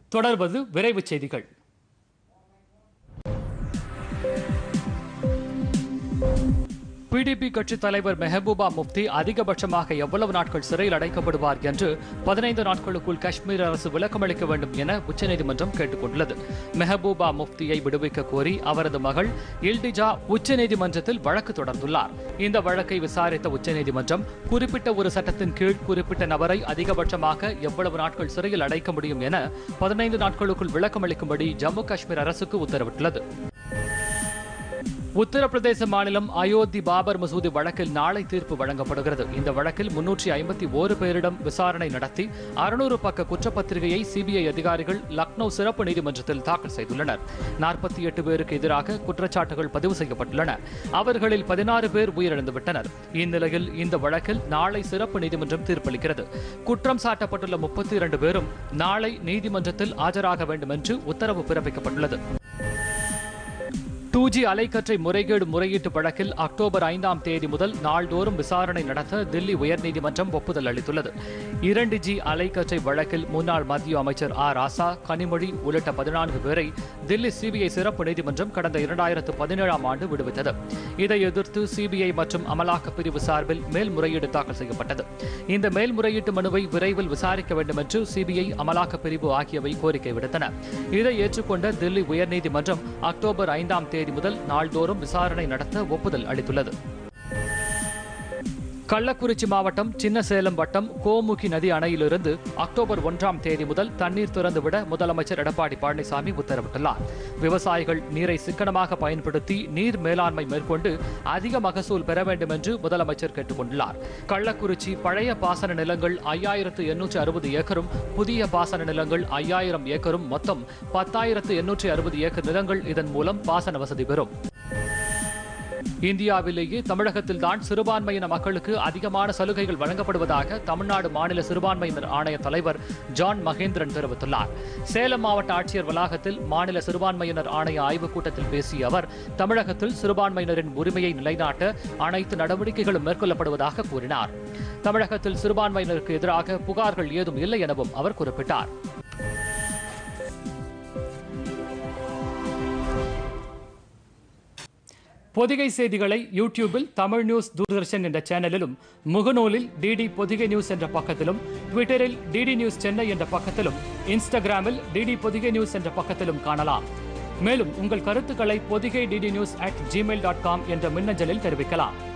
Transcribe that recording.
தொடர்வது விரைவுச் செய்திகள் பிடிபி கட்சித் தலைவர் மெஹபூபா முஃப்தி அதிகபட்சமாக எவ்வளவு நாட்கள் சிறையில் அடைக்கப்படுவார் என்று பதினைந்து நாட்களுக்குள் காஷ்மீர் அரசு விளக்கமளிக்க வேண்டும் என உச்சநீதிமன்றம் கேட்டுக் கொண்டுள்ளது மெஹபூபா முஃப்தியை விடுவிக்க கோரி அவரது மகள் இல்டிஜா உச்சநீதிமன்றத்தில் வழக்கு தொடர்ந்துள்ளார் இந்த வழக்கை விசாரித்த உச்சநீதிமன்றம் குறிப்பிட்ட ஒரு சட்டத்தின் கீழ் குறிப்பிட்ட நபரை அதிகபட்சமாக எவ்வளவு நாட்கள் சிறையில் அடைக்க முடியும் என பதினைந்து நாட்களுக்குள் விளக்கமளிக்கும்படி ஜம்மு காஷ்மீர் அரசுக்கு உத்தரவிட்டுள்ளது உத்தரப்பிரதேச மாநிலம் அயோத்தி பாபர் மசூதி வழக்கில் நாளை தீர்ப்பு வழங்கப்படுகிறது இந்த வழக்கில் முன்னூற்றி ஐம்பத்தி ஓரு பேரிடம் விசாரணை நடத்தி அறுநூறு பக்க குற்றப்பத்திரிகையை சிபிஐ அதிகாரிகள் லக்னோ சிறப்பு நீதிமன்றத்தில் தாக்கல் செய்துள்ளனர் நாற்பத்தி எட்டு பேருக்கு எதிராக குற்றச்சாட்டுகள் பதிவு செய்யப்பட்டுள்ளன அவர்களில் பதினாறு பேர் உயிரிழந்துவிட்டனர் இந்நிலையில் இந்த வழக்கில் நாளை சிறப்பு நீதிமன்றம் தீர்ப்பளிக்கிறது குற்றம் சாட்டப்பட்டுள்ள முப்பத்தி இரண்டு பேரும் நாளை நீதிமன்றத்தில் ஆஜராக வேண்டும் என்று உத்தரவு பிறப்பிக்கப்பட்டுள்ளது டூ ஜி அலைக்கற்றை முறைகேடு முறையீட்டு வழக்கில் அக்டோபர் ஐந்தாம் தேதி முதல் நாள்தோறும் விசாரணை நடத்த தில்லி உயர்நீதிமன்றம் ஒப்புதல் அளித்துள்ளது இரண்டு ஜி அலைக்கற்றை வழக்கில் முன்னாள் மத்திய அமைச்சர் ஆ ராசா கனிமொழி உள்ளிட்ட பதினான்கு பேரை தில்லி சிபிஐ சிறப்பு நீதிமன்றம் கடந்த இரண்டாயிரத்து பதினேழாம் ஆண்டு விடுவித்தது இதை எதிர்த்து சிபிஐ மற்றும் அமலாக்க பிரிவு சார்பில் மேல்முறையீடு தாக்கல் செய்யப்பட்டது இந்த மேல்முறையீட்டு மனுவை விரைவில் விசாரிக்க வேண்டும் என்று சிபிஐ அமலாக்க பிரிவு ஆகியவை கோரிக்கை விடுத்தன இதை ஏற்றுக்கொண்ட தில்லி உயர்நீதிமன்றம் அக்டோபர் ஐந்தாம் தேதி முதல் நாள்தோறும் விசாரணை நடத்த ஒப்புதல் அளித்துள்ளது கள்ளக்குறிச்சி மாவட்டம் சின்னசேலம் வட்டம் கோமுகி நதி அணையிலிருந்து அக்டோபர் ஒன்றாம் தேதி முதல் தண்ணீர் திறந்துவிட முதலமைச்சர் எடப்பாடி பழனிசாமி உத்தரவிட்டுள்ளார் விவசாயிகள் நீரை சிக்கனமாக பயன்படுத்தி நீர் மேலாண்மை மேற்கொண்டு அதிக மகசூல் பெற வேண்டும் என்று முதலமைச்சர் கேட்டுக் கொண்டுள்ளார் கள்ளக்குறிச்சி பழைய பாசன நிலங்கள் ஐயாயிரத்து எண்ணூற்று அறுபது ஏக்கரும் புதிய பாசன நிலங்கள் ஐயாயிரம் ஏக்கரும் மொத்தம் பத்தாயிரத்து எண்ணூற்று அறுபது ஏக்கர் நிலங்கள் இதன் மூலம் பாசன வசதி பெறும் இந்தியாவிலேயே தமிழகத்தில்தான் சிறுபான்மையின மக்களுக்கு அதிகமான சலுகைகள் வழங்கப்படுவதாக தமிழ்நாடு மாநில சிறுபான்மையினர் ஆணைய தலைவர் ஜான் மகேந்திரன் தெரிவித்துள்ளார் சேலம் மாவட்ட ஆட்சியர் வளாகத்தில் மாநில சிறுபான்மையினர் ஆணைய ஆய்வுக் கூட்டத்தில் பேசிய அவர் தமிழகத்தில் சிறுபான்மையினரின் உரிமையை நிலைநாட்ட அனைத்து நடவடிக்கைகளும் மேற்கொள்ளப்படுவதாக கூறினார் தமிழகத்தில் சிறுபான்மையினருக்கு எதிராக புகார்கள் ஏதும் இல்லை எனவும் அவர் குறிப்பிட்டார் பொதிகை செய்திகளை யூடியூபில் தமிழ் நியூஸ் தூர்தர்ஷன் என்ற சேனலிலும் முகநூலில் டிடி பொதிகை நியூஸ் என்ற பக்கத்திலும் ட்விட்டரில் டிடி நியூஸ் சென்னை என்ற பக்கத்திலும் இன்ஸ்டாகிராமில் டிடி பொதிகை நியூஸ் என்ற பக்கத்திலும் காணலாம் மேலும் உங்கள் கருத்துக்களை Podhigai DD news at Gmail dot com என்ற மின்னஞ்சலில் தெரிவிக்கலாம்